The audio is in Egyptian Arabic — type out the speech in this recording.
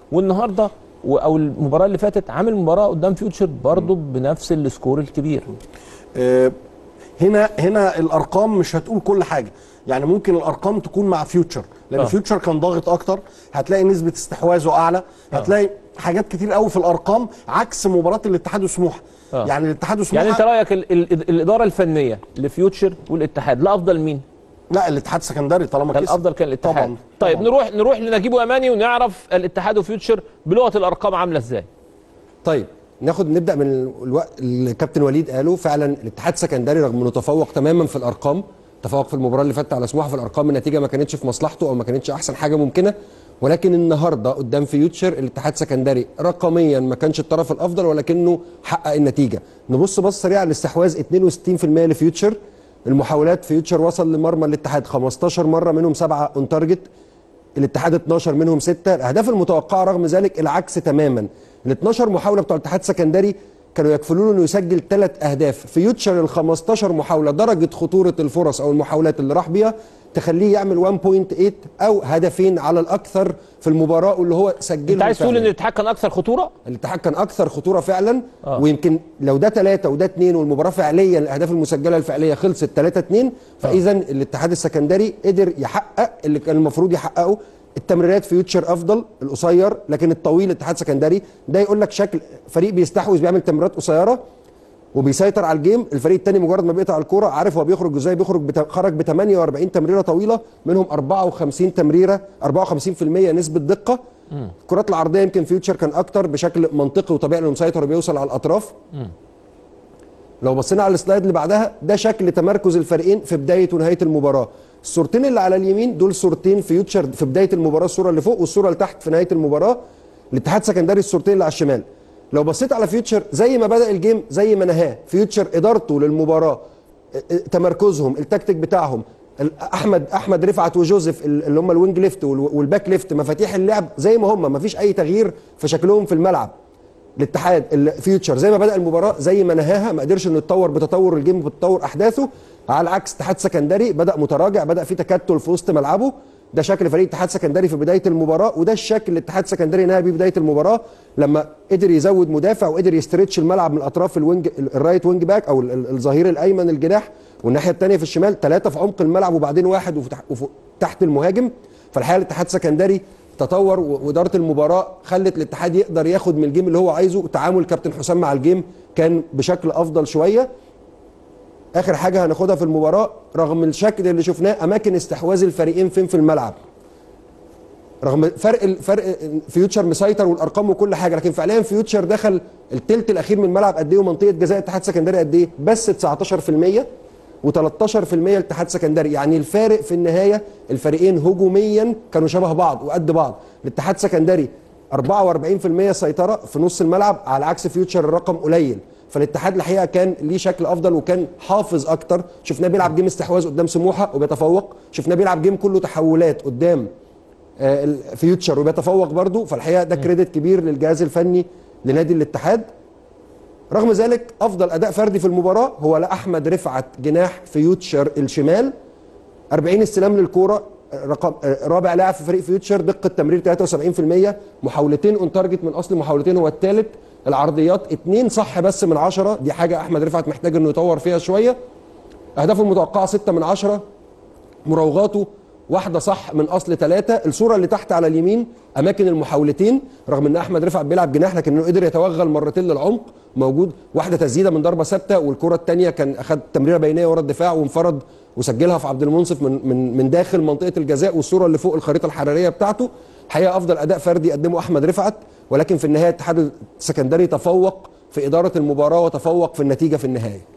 والنهارده و- او المباراه اللي فاتت عامل مباراه قدام فيوتشر برضه بنفس السكور الكبير آه، هنا هنا الارقام مش هتقول كل حاجه يعني ممكن الارقام تكون مع فيوتشر لان آه. فيوتشر كان ضاغط اكتر هتلاقي نسبه استحواذه اعلى هتلاقي حاجات كتير قوي في الارقام عكس مباراه الاتحاد وسموحه آه. يعني الاتحاد وسموحه يعني انت رايك ال ال الاداره الفنيه لفيوتشر والاتحاد لا افضل مين؟ لا الاتحاد سكندري طالما كان كسب الافضل كان الاتحاد طبعا طيب طبعاً. نروح نروح لنجيب اماني ونعرف الاتحاد وفيوتشر بلغه الارقام عامله ازاي طيب ناخد نبدا من الوقت اللي الكابتن وليد قاله فعلا الاتحاد سكندري رغم انه تفوق تماما في الارقام تفوق في المباراه اللي فاتت على سموحه في الارقام النتيجه ما كانتش في مصلحته او ما كانتش احسن حاجه ممكنه ولكن النهارده قدام فيوتشر الاتحاد سكندري رقميا ما كانش الطرف الافضل ولكنه حقق النتيجه نبص بص سريع على الاستحواذ 62% لفيوتشر المحاولات فيوتشر وصل لمرمى الاتحاد 15 مره منهم سبعه اون تارجت الاتحاد 12 منهم 6 الاهداف المتوقعه رغم ذلك العكس تماما ال 12 محاوله بتوع الاتحاد السكندري كانوا يكفلوا له انه يسجل ثلاث اهداف فيوتشر ال 15 محاوله درجه خطوره الفرص او المحاولات اللي راح بيها تخليه يعمل 1.8 او هدفين على الاكثر في المباراه واللي هو سجله انت عايز تقول ان فعلاً. الاتحاد كان اكثر خطوره الاتحاد كان اكثر خطوره فعلا آه. آه. ويمكن لو ده ثلاثة وده اثنين والمباراه فعليا الاهداف المسجله الفعليه خلصت 3 2 فاذا الاتحاد السكندري قدر يحقق اللي كان المفروض يحققه التمريرات فيوتشر افضل القصير لكن الطويل الاتحاد سكندري ده يقول لك شكل فريق بيستحوذ بيعمل تمريرات قصيره وبيسيطر على الجيم الفريق الثاني مجرد ما بيقطع الكوره عارف هو بيخرج ازاي بيخرج بت... خرج ب 48 تمريره طويله منهم 54 تمريره 54% نسبه دقه الكرات العرضيه يمكن فيوتشر كان اكتر بشكل منطقي وطبيعي لانه مسيطر وبيوصل على الاطراف لو بصينا على السلايد اللي بعدها ده شكل تمركز الفريقين في بدايه ونهايه المباراه الصورتين اللي على اليمين دول صورتين فيوتشر في بدايه المباراه الصوره اللي فوق والصوره اللي تحت في نهايه المباراه الاتحاد سكندري الصورتين اللي على الشمال لو بصيت على فيوتشر زي ما بدا الجيم زي ما نهاه فيوتشر ادارته للمباراه اه، اه، تمركزهم التكتيك بتاعهم ال- احمد احمد رفعت وجوزيف ال- اللي هم الوينج ليفت وال- والباك ليفت مفاتيح اللعب زي ما هم مفيش اي تغيير في شكلهم في الملعب الاتحاد الفيوتشر زي ما بدا المباراه زي ما نهاها ما قدرش انه يتطور بتطور الجيم بتطور احداثه على العكس اتحاد سكندري بدا متراجع بدا في تكتل في وسط ملعبه ده شكل فريق اتحاد سكندري في بدايه المباراه وده الشكل اللي اتحاد سكندري نهى بيه بدايه المباراه لما قدر يزود مدافع وقدر يستريتش الملعب من الاطراف الوينج الرايت وينج باك او ال- ال- الظهير الايمن الجناح والناحيه الثانيه في الشمال ثلاثه في عمق الملعب وبعدين واحد وفتح- وفوق- تحت المهاجم فالحقيقه الاتحاد سكندري تطور و- واداره المباراه خلت الاتحاد يقدر ياخد من الجيم اللي هو عايزه تعامل كابتن حسام مع الجيم كان بشكل افضل شويه اخر حاجه هناخدها في المباراه رغم الشكل اللي شفناه اماكن استحواذ الفريقين فين في الملعب رغم فرق الفرق فيوتشر مسيطر والارقام وكل حاجه لكن فعليا فيوتشر دخل الثلث الاخير من الملعب قد ايه ومنطقه جزاء اتحاد سكندري قد ايه بس 19% و13% الاتحاد سكندري يعني الفارق في النهايه الفريقين هجوميا كانوا شبه بعض وقد بعض الاتحاد سكندري 44% سيطره في نص الملعب على عكس فيوتشر الرقم قليل فالاتحاد الحقيقه كان ليه شكل افضل وكان حافظ اكتر شفناه بيلعب جيم استحواذ قدام سموحه وبيتفوق شفناه بيلعب جيم كله تحولات قدام آه، الفيوتشر وبيتفوق برضه فالحقيقه ده كريدت كبير للجهاز الفني لنادي الاتحاد رغم ذلك افضل اداء فردي في المباراه هو لاحمد رفعت جناح فيوتشر الشمال 40 استلام للكوره رقم آه، رابع لاعب في فريق فيوتشر دقه تمرير 73% محاولتين اون تارجت من اصل محاولتين هو الثالث العرضيات اثنين صح بس من عشرة دي حاجه احمد رفعت محتاج انه يطور فيها شويه اهدافه المتوقعه 6 من عشرة مراوغاته واحدة صح من أصل ثلاثة الصورة اللي تحت على اليمين أماكن المحاولتين رغم أن أحمد رفعت بيلعب جناح لكنه قدر يتوغل مرتين للعمق موجود واحدة تسديدة من ضربة ثابتة والكرة الثانية كان أخذ تمريرة بينية ورا الدفاع وانفرد وسجلها في عبد المنصف من من من داخل منطقة الجزاء والصورة اللي فوق الخريطة الحرارية بتاعته حقيقة أفضل أداء فردي قدمه أحمد رفعت ولكن في النهاية الاتحاد السكندري تفوق في إدارة المباراة وتفوق في النتيجة في النهاية